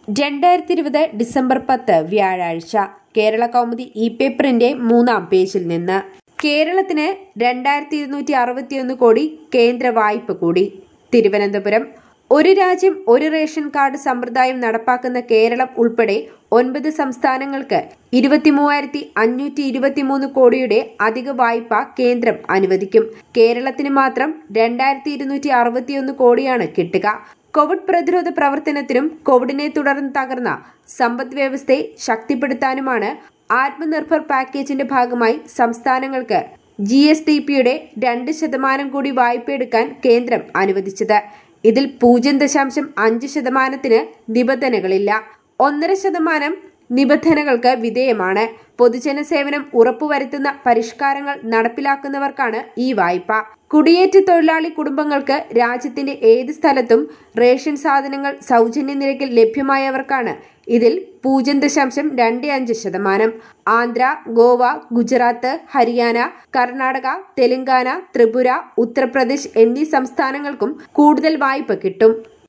രണ്ടായിരത്തി ഇരുപത് ഡിസംബർ പത്ത് വ്യാഴാഴ്ച കേരള കൗമുദി ഇ പേപ്പറിന്റെ മൂന്നാം പേജിൽ നിന്ന് കേരളത്തിന് രണ്ടായിരത്തി ഇരുന്നൂറ്റി അറുപത്തിയൊന്ന് കോടി കേന്ദ്ര വായ്പ കൂടി തിരുവനന്തപുരം ഒരു രാജ്യം ഒരു റേഷൻ കാർഡ് സമ്പ്രദായം നടപ്പാക്കുന്ന കേരളം ഉൾപ്പെടെ ഒൻപത് സംസ്ഥാനങ്ങൾക്ക് ഇരുപത്തിമൂവായിരത്തി അഞ്ഞൂറ്റി ഇരുപത്തിമൂന്ന് കോടിയുടെ അധിക വായ്പ കേന്ദ്രം അനുവദിക്കും കേരളത്തിന് മാത്രം രണ്ടായിരത്തി ഇരുന്നൂറ്റി അറുപത്തിയൊന്ന് കോടിയാണ് കിട്ടുക കോവിഡ് പ്രതിരോധ പ്രവർത്തനത്തിനും കോവിഡിനെ തുടർന്ന് തകർന്ന സമ്പദ് വ്യവസ്ഥയെ ശക്തിപ്പെടുത്താനുമാണ് ആത്മനിർഭർ പാക്കേജിന്റെ ഭാഗമായി സംസ്ഥാനങ്ങൾക്ക് ജി എസ് ഡി പിയുടെ രണ്ട് ശതമാനം കൂടി വായ്പയെടുക്കാൻ കേന്ദ്രം അനുവദിച്ചത് ഇതിൽ പൂജ്യം ദശാംശം അഞ്ച് ശതമാനത്തിന് നിബന്ധനകളില്ല ഒന്നര ശതമാനം നിബന്ധനകൾക്ക് വിധേയമാണ് പൊതുജന സേവനം ഉറപ്പുവരുത്തുന്ന പരിഷ്കാരങ്ങൾ നടപ്പിലാക്കുന്നവർക്കാണ് ഈ വായ്പ കുടിയേറ്റ തൊഴിലാളി കുടുംബങ്ങൾക്ക് രാജ്യത്തിന്റെ ഏത് സ്ഥലത്തും റേഷൻ സാധനങ്ങൾ സൗജന്യ നിരക്കിൽ ലഭ്യമായവർക്കാണ് ഇതിൽ പൂജ്യം ദശാംശം രണ്ട് അഞ്ച് ശതമാനം ആന്ധ്ര ഗോവ ഗുജറാത്ത് ഹരിയാന കർണാടക തെലങ്കാന ത്രിപുര ഉത്തർപ്രദേശ് എന്നീ സംസ്ഥാനങ്ങൾക്കും കൂടുതൽ വായ്പ കിട്ടും